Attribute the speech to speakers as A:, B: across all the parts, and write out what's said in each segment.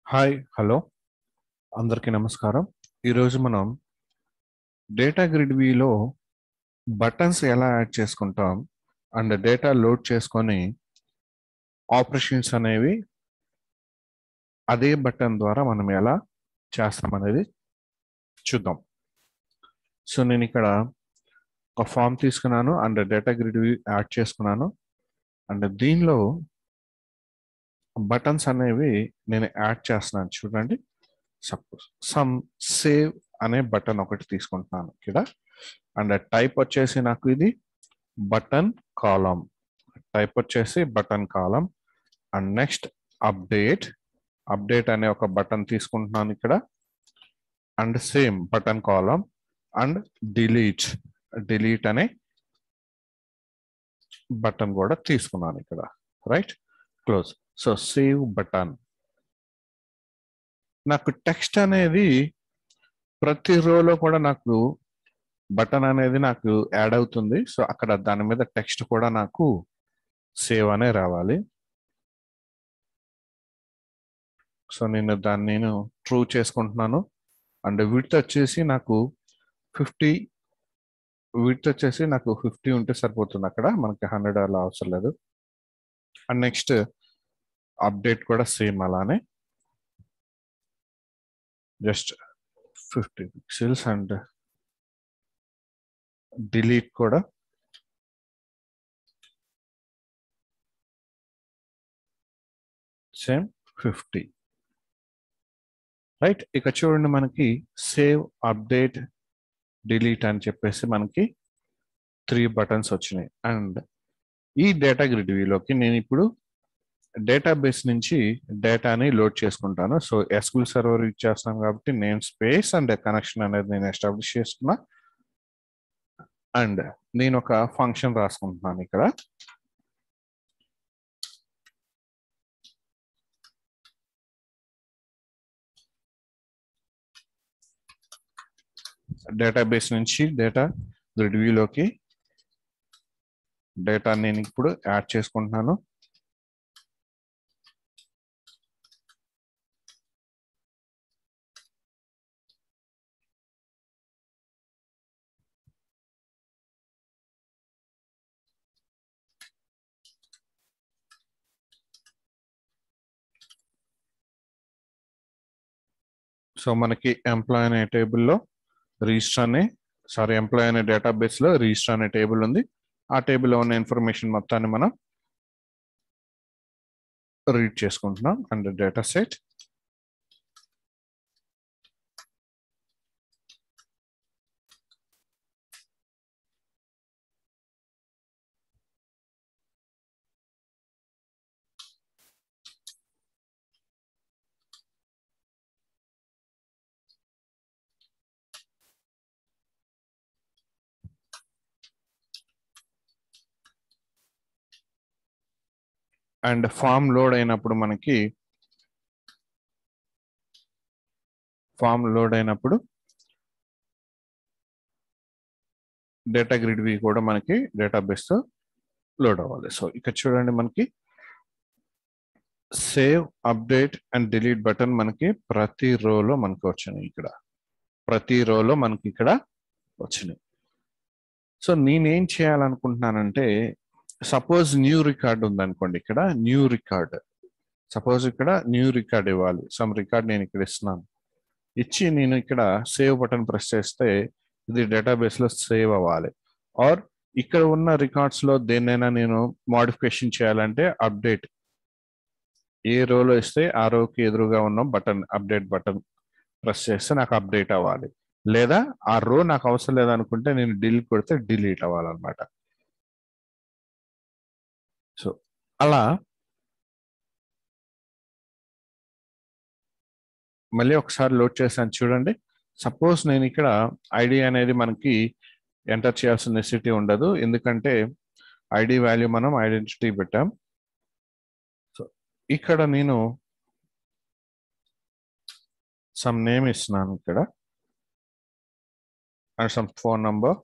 A: hi hello అందరికీ నమస్కారం ఈరోజు మనం డేటా గ్రిడ్ వీలో బటన్స్ ఎలా యాడ్ చేసుకుంటాం అండ్ డేటా లోడ్ చేసుకొని ఆపరేషన్స్ అనేవి అదే బటన్ ద్వారా మనం ఎలా చేస్తాం అనేది చూద్దాం సో నేను ఇక్కడ ఒక ఫామ్ తీసుకున్నాను అండ్ డేటా గ్రిడ్ యాడ్ చేసుకున్నాను అండ్ దీనిలో బటన్స్ అనేవి నేను యాడ్ చేస్తున్నాను చూడండి సపోజ్ సమ్ సేవ్ అనే బటన్ ఒకటి తీసుకుంటున్నాను ఇక్కడ అండ్ టైప్ వచ్చేసి నాకు ఇది బటన్ కాలం టైప్ వచ్చేసి button column and next update update అనే ఒక బటన్ తీసుకుంటున్నాను ఇక్కడ and same button column and delete delete అనే బటన్ కూడా తీసుకున్నాను ఇక్కడ right close so save button నాకు టెక్స్ట్ అనేది ప్రతి రోలో కూడా నాకు బటన్ అనేది నాకు యాడ్ అవుతుంది సో అక్కడ దాని మీద టెక్స్ట్ కూడా నాకు సేవ్ అనే రావాలి సో నేను దాన్ని నేను ట్రూ చేసుకుంటున్నాను అండ్ విత్ వచ్చేసి నాకు ఫిఫ్టీ విత్ వచ్చేసి నాకు ఫిఫ్టీ ఉంటే సరిపోతుంది అక్కడ మనకి హండ్రెడ్ అలా అవసరం లేదు అండ్ నెక్స్ట్ అప్డేట్ కూడా సేమ్ అలానే just fifty pixels and delete కూడా సేమ్ ఫిఫ్టీ రైట్ ఇక చూడండి మనకి సేవ్ అప్డేట్ డిలీట్ అని చెప్పేసి మనకి త్రీ బటన్స్ వచ్చినాయి అండ్ ఈ డేటా గ్రిడ్ వ్యూలోకి నేను ఇప్పుడు డేటాబేస్ నుంచి డేటాని లోడ్ చేసుకుంటాను సో ఎస్క్యూల్ సర్వర్ యూజ్ చేస్తాను కాబట్టి నేమ్ స్పేస్ అండ్ కనెక్షన్ అనేది నేను ఎస్టాబ్లిష్ చేస్తున్నా అండ్ నేను ఒక ఫంక్షన్ రాసుకుంటున్నాను ఇక్కడ డేటాబేస్ నుంచి డేటా గ్రిడ్ వ్యూలోకి డేటా నేను ఇప్పుడు యాడ్ చేసుకుంటున్నాను సో మనకి ఎంప్లాయ్ అనే టేబుల్లో రిజిస్టర్ అనే సారీ ఎంప్లాయ్ అనే డేటాబేస్లో రిజిస్టర్ అనే టేబుల్ ఉంది ఆ టేబుల్లో ఉన్న ఇన్ఫర్మేషన్ మొత్తాన్ని మనం రీడ్ చేసుకుంటున్నాం and data set and form load అయినప్పుడు మనకి ఫామ్ లోడ్ అయినప్పుడు డేటా గ్రిడ్ వి కూడా మనకి డేటాబేస్తో లోడ్ అవ్వాలి సో ఇక్కడ చూడండి మనకి save update and delete button మనకి ప్రతి రోలో మనకి వచ్చినాయి ఇక్కడ ప్రతి రోలో మనకి ఇక్కడ వచ్చినాయి సో నేనేం చేయాలనుకుంటున్నానంటే సపోజ్ న్యూ రికార్డ్ ఉందనుకోండి ఇక్కడ న్యూ రికార్డ్ సపోజ్ ఇక్కడ న్యూ రికార్డ్ ఇవ్వాలి సమ్ రికార్డ్ నేను ఇక్కడ ఇస్తున్నాను ఇచ్చి నేను ఇక్కడ సేవ్ బటన్ ప్రెస్ చేస్తే ఇది డేటాబేస్లో సేవ్ అవ్వాలి ఆర్ ఇక్కడ ఉన్న రికార్డ్స్లో దేన్నైనా నేను మోడిఫికేషన్ చేయాలంటే అప్డేట్ ఏ రోలో ఇస్తే ఆ రోకి ఎదురుగా ఉన్న బటన్ అప్డేట్ బటన్ ప్రెస్ చేస్తే నాకు అప్డేట్ అవ్వాలి లేదా ఆ రో నాకు అవసరం లేదనుకుంటే నేను డిలీట్ కొడితే డిలీట్ అవ్వాలన్నమాట సో అలా మళ్ళీ ఒకసారి లోడ్ చేశాను చూడండి సపోజ్ నేను ఇక్కడ ఐడి అనేది మనకి ఎంటర్ చేయాల్సిన నెసిటీ ఉండదు ఎందుకంటే ఐడి వాల్యూ మనం ఐడెంటిటీ పెట్టాం సో ఇక్కడ నేను సమ్ నేమ్ ఇస్తున్నాను ఇక్కడ and some phone number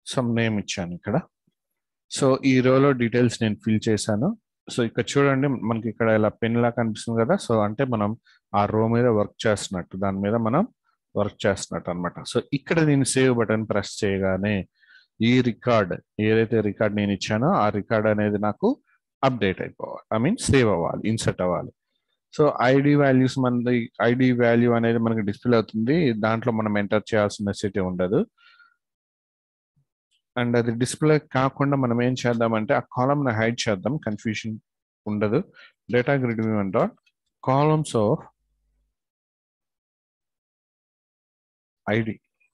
A: some name ఇచ్చాను ఇక్కడ సో ఈ రోలో డీటెయిల్స్ నేను ఫిల్ చేశాను సో ఇక్కడ చూడండి మనకి ఇక్కడ ఇలా పెన్ లా కనిపిస్తుంది కదా సో అంటే మనం ఆ రో మీద వర్క్ చేస్తున్నట్టు దాని మీద మనం వర్క్ చేస్తున్నట్టు అనమాట సో ఇక్కడ నేను సేవ్ బటన్ ప్రెస్ చేయగానే ఈ రికార్డ్ ఏదైతే రికార్డ్ నేను ఇచ్చానో ఆ రికార్డ్ అనేది నాకు అప్డేట్ అయిపోవాలి ఐ మీన్ సేవ్ అవ్వాలి ఇన్సర్ట్ అవ్వాలి సో ఐడి వాల్యూస్ మనది ఐడి వాల్యూ అనేది మనకి డిస్ప్లే అవుతుంది దాంట్లో మనం ఎంటర్ చేయాల్సిన నెసిటీ ఉండదు అండ్ అది డిస్ప్లే కాకుండా మనం ఏం చేద్దామంటే ఆ కాలమ్ ని హైడ్ చేద్దాం కన్ఫ్యూషన్ ఉండదు డేటా గ్రిడ్ అంటే columns of ID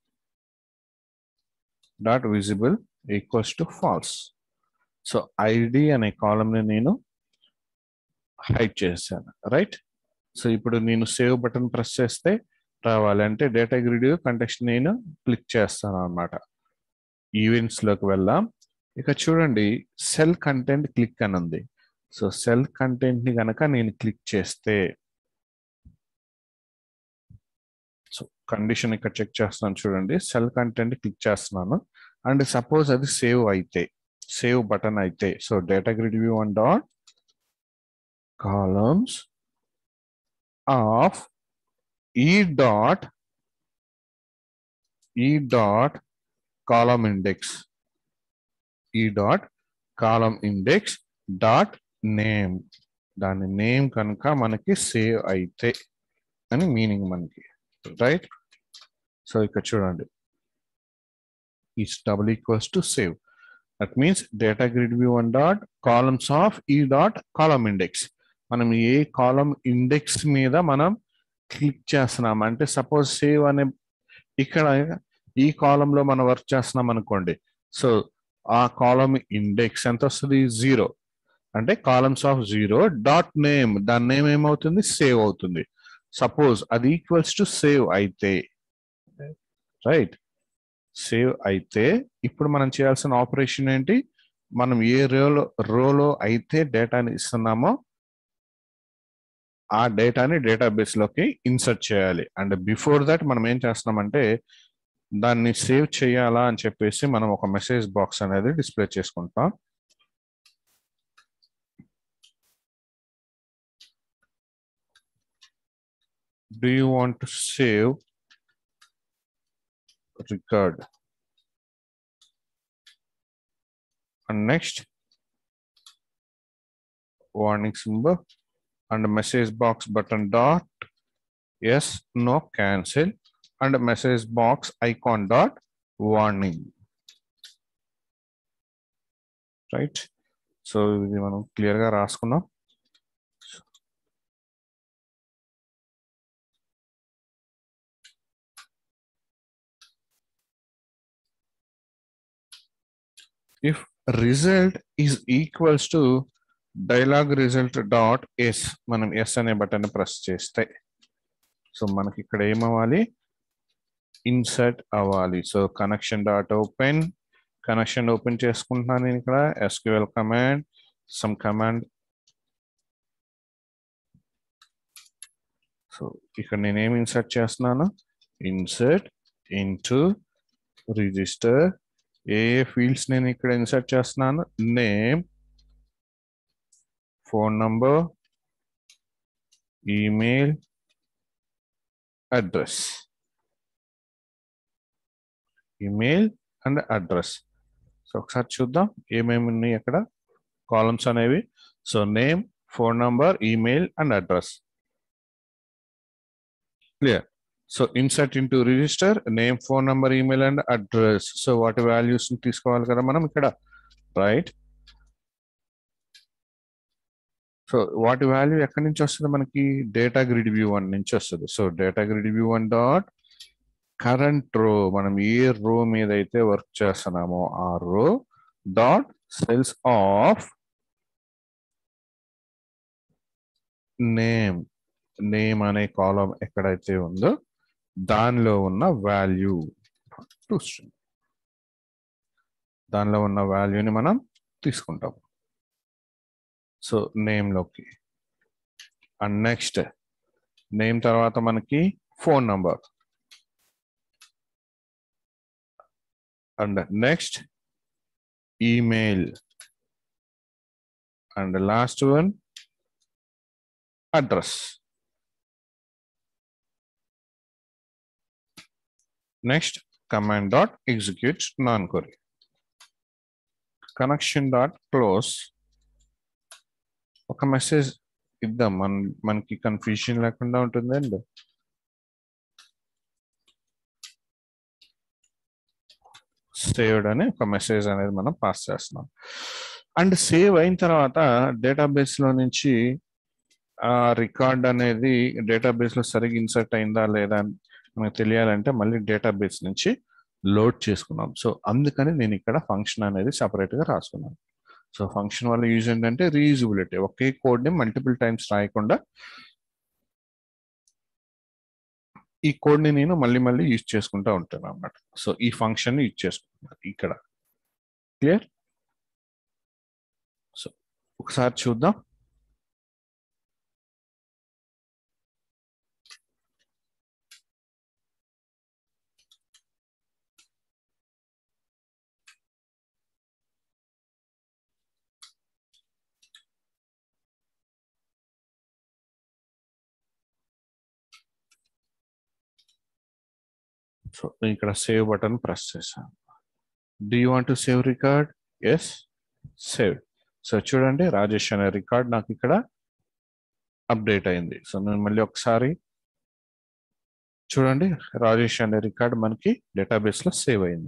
A: dot visible equals to false so ID అనే కాలమ్ని నేను హైడ్ చేశాను రైట్ సో ఇప్పుడు నేను సేవ్ బటన్ ప్రెస్ చేస్తే రావాలి అంటే డేటా గ్రిడ్ కంటెక్స్ట్ నేను క్లిక్ చేస్తాను అనమాట ఈవెంట్స్ లోకి వెళ్దాం ఇక చూడండి సెల్ కంటెంట్ క్లిక్ అని ఉంది సో సెల్ కంటెంట్ ని గనక నేను క్లిక్ చేస్తే సో కండిషన్ ఇక్కడ చెక్ చేస్తున్నాను చూడండి సెల్ కంటెంట్ క్లిక్ చేస్తున్నాను అండ్ సపోజ్ అది సేవ్ అయితే సేవ్ బటన్ అయితే so data grid view one dot columns of e dot e dot column index e dot column index dot name దాని name కనుక మనకి సేవ్ అయితే అని మీనింగ్ మనకి రైట్ సో ఇక్కడ చూడండి is double equals to save that means data grid view one dot columns of e dot column index మనం ఏ కాలమ్ ఇండెక్స్ మీద మనం క్లిక్ చేస్తున్నాం అంటే సపోజ్ సేవ్ అనే ఇక్కడ ఈ కాలంలో మనం వర్క్ చేస్తున్నాం అనుకోండి సో ఆ కాలమ్ ఇండెక్స్ ఎంత వస్తుంది జీరో అంటే columns of zero dot name దాని నేమ్ ఏమవుతుంది సేవ్ అవుతుంది సపోజ్ అది ఈక్వల్స్ టు సేవ్ అయితే రైట్ సేవ్ అయితే ఇప్పుడు మనం చేయాల్సిన ఆపరేషన్ ఏంటి మనం ఏ రోలో రోలో అయితే డేటాని ఇస్తున్నామో ఆ డేటాని డేటాబేస్ లోకి ఇన్సర్ట్ చేయాలి అండ్ బిఫోర్ దట్ మనం ఏం చేస్తున్నామంటే దాన్ని సేవ్ చేయాలా అని చెప్పేసి మనం ఒక మెసేజ్ బాక్స్ అనేది డిస్ప్లే చేసుకుంటాం do you want to save record and next warning symbol and message box button dot yes no cancel and message box icon dot warning right so ఇది మనం క్లియర్గా రాసుకున్నాం if result is equals to dialog result dot s మనం yes అనే button press చేస్తే so మనకి ఇక్కడ ఏమవ్వాలి ఇన్సర్ట్ అవ్వాలి so connection dot open connection open చేసుకుంటున్నాను నేను ఇక్కడ SQL command some command so ఇక్కడ నేనేం ఇన్సర్ట్ చేస్తున్నాను ఇన్సర్ట్ ఇంటూ రిజిస్టర్ ఏ ఏ ఫీల్డ్స్ నేను ఇక్కడ ఇన్సర్ట్ చేస్తున్నాను name phone number email address email and address so ఒకసారి చూద్దాం ఏమేమి ఉన్నాయి అక్కడ కాలమ్స్ అనేవి so name phone number email and address clear so insert into register name phone number email and address so వాటి వాల్యూస్ తీసుకోవాలి కదా మనం ఇక్కడ రైట్ సో వాటి వాల్యూ ఎక్కడి నుంచి వస్తుంది మనకి డేటా గ్రిడ్ వ్యూ వన్ నుంచి వస్తుంది so data grid view one dot current row మనం ఏ రో మీద అయితే వర్క్ చేస్తున్నామో ఆ row dot cells of name name అనే కాలం ఎక్కడైతే ఉందో దానిలో ఉన్న వాల్యూ టు స్ట్రింగ్ దానిలో ఉన్న వాల్యూని మనం తీసుకుంటాం సో నేమ్లోకి అండ్ నెక్స్ట్ నేమ్ తర్వాత మనకి phone number and next email and last one address next command dot execute non query connection dot close ఒక మెసేజ్ ఇద్దాం మన మనకి కన్ఫ్యూజన్ లేకుండా ఉంటుందండి సేవ్డ్ అని ఒక మెసేజ్ అనేది మనం పాస్ చేస్తున్నాం అండ్ సేవ్ అయిన తర్వాత డేటాబేస్ లో నుంచి ఆ రికార్డ్ అనేది డేటాబేస్ లో సరిగ్గా ఇన్సర్ట్ అయిందా లేదా అని మనకు తెలియాలంటే మళ్ళీ డేటాబేస్ నుంచి లోడ్ చేసుకున్నాం సో అందుకని నేను ఇక్కడ ఫంక్షన్ అనేది సపరేట్ గా రాసుకున్నాను సో ఫంక్షన్ వల్ల యూజ్ ఏంటంటే రీయూజబిలిటీ ఒకే కోడ్ ని మల్టిపుల్ టైమ్స్ రాయకుండా ఈ కోడ్ ని నేను మళ్ళీ మళ్ళీ యూజ్ చేసుకుంటా ఉంటాను అన్నమాట సో ఈ ఫంక్షన్ యూజ్ చేసుకుంటున్నాను ఇక్కడ క్లియర్ సో ఒకసారి చూద్దాం సో ఇక్కడ సేవ్ బటన్ ప్రెస్ చేశాను do you want to save record yes save so చూడండి రాజేష్ అనే రికార్డ్ నాకు ఇక్కడ అప్డేట్ అయింది సో నేను మళ్ళీ ఒకసారి చూడండి రాజేష్ అనే రికార్డ్ మనకి డేటాబేస్ లో సేవ్ అయింది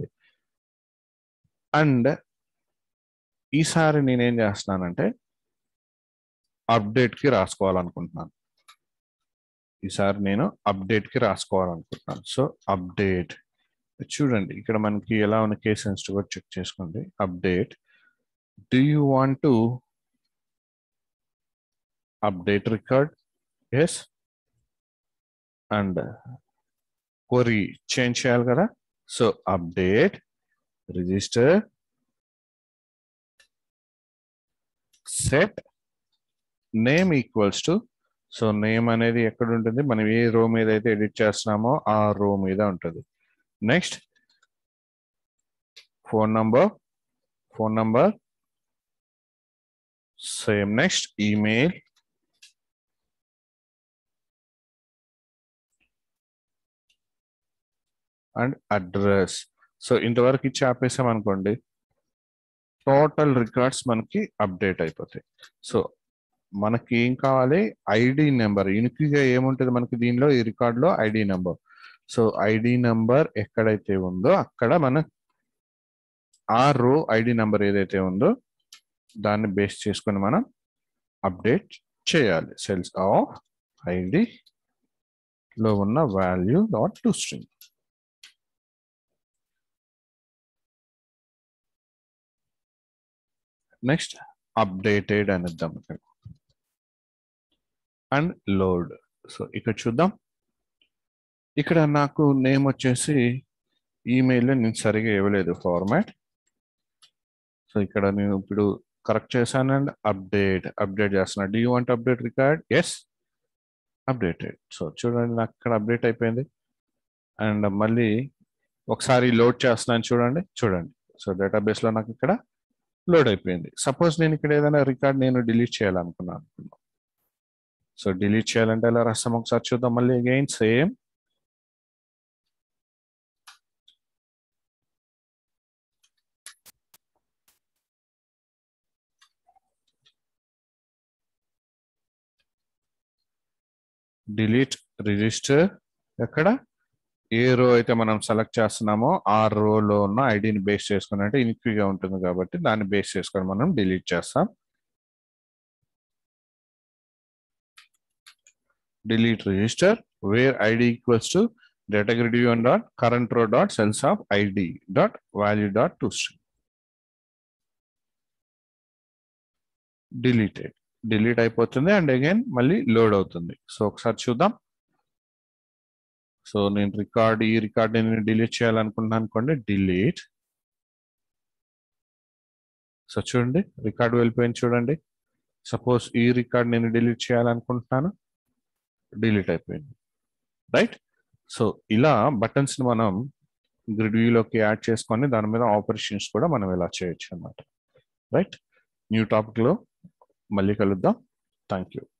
A: అండ్ ఈసారి నేనేం చేస్తున్నానంటే అప్డేట్ కి రాసుకోవాలనుకుంటున్నాను ఈసారి నేను అప్డేట్ కి రాసుకోవాలనుకుంటున్నాను సో అప్డేట్ చూడండి ఇక్కడ మనకి ఎలా ఉన్న కేస్ సెన్సిటివ్ చెక్ చేసుకోండి update do you want to update record yes and query change చేయాలి కదా so update register set name equals to so name అనేది ఎక్కడ ఉంటుంది మనం ఏ రో మీద అయితే ఎడిట్ చేస్తున్నామో ఆ రో మీద ఉంటుంది next phone number phone number same next email and address so ఇంతవరకు ఇచ్చి ఆపేసాం అనుకోండి టోటల్ రికార్డ్స్ మనకి అప్డేట్ అయిపోతాయి సో మనకి ఏం కావాలి ఐడి నెంబర్ యూనిక్గా ఏముంటుంది మనకి దీనిలో ఈ రికార్డులో ID number so ID number ఎక్కడైతే ఉందో అక్కడ మన ఆ రో ఐడి నెంబర్ ఏదైతే ఉందో దాన్ని బేస్ చేసుకొని మనం అప్డేట్ చేయాలి సెల్స్ ఆఫ్ ఐడి లో ఉన్న value dot to string next updated అని ఇద్దాం ఇక్కడ అండ్ లోడ్ సో ఇక్కడ చూద్దాం ఇక్కడ నాకు నేమ్ వచ్చేసి ఈమెయిల్ నేను సరిగా ఇవ్వలేదు ఫార్మాట్ సో ఇక్కడ నేను ఇప్పుడు కరెక్ట్ చేశాను అండ్ అప్డేట్ అప్డేట్ చేస్తున్నా do you want update record yes updated so చూడండి నాకు ఇక్కడ అప్డేట్ అయిపోయింది అండ్ మళ్ళీ ఒకసారి లోడ్ చేస్తున్నాను చూడండి చూడండి సో డేటాబేస్లో నాకు ఇక్కడ లోడ్ అయిపోయింది సపోజ్ నేను ఇక్కడ ఏదైనా రికార్డ్ నేను డిలీట్ చేయాలనుకున్నాను అనుకున్నాను సో డిలీట్ చేయాలంటే ఎలా రాస్తాం ఒకసారి చూద్దాం మళ్ళీ అగైన్ సేమ్ డిలీట్ రిజిస్టర్ ఎక్కడ ఏ రో అయితే మనం సెలెక్ట్ చేస్తున్నామో ఆ రోలో ఉన్న ఐడిని బేస్ చేసుకుని అంటే ఇన్క్విగా ఉంటుంది కాబట్టి దాన్ని బేస్ చేసుకొని మనం డిలీట్ చేస్తాం delete register where id equals to data grid v1 dot current row dot cells of id dot value dot to string deleted delete అయిపోతుంది అండ్ అగైన్ మళ్ళీ లోడ్ అవుతుంది సో ఒకసారి చూద్దాం సో నేను రికార్డ్ ఈ రికార్డ్ నేను delete చేయాలనుకుంటున్నాను అనుకోండి డిలీట్ సో చూడండి రికార్డ్ వెళ్ళిపోయింది చూడండి సపోజ్ ఈ రికార్డ్ నేను డిలీట్ చేయాలనుకుంటున్నాను డిలీట్ అయిపోయింది రైట్ సో ఇలా బటన్స్ ని మనం గ్రిడ్ వ్యూలోకి యాడ్ చేసుకొని దాని మీద ఆపరేషన్స్ కూడా మనం ఇలా చేయొచ్చు అనమాట రైట్ న్యూ టాపిక్లో మళ్ళీ కలుద్దాం థ్యాంక్ యూ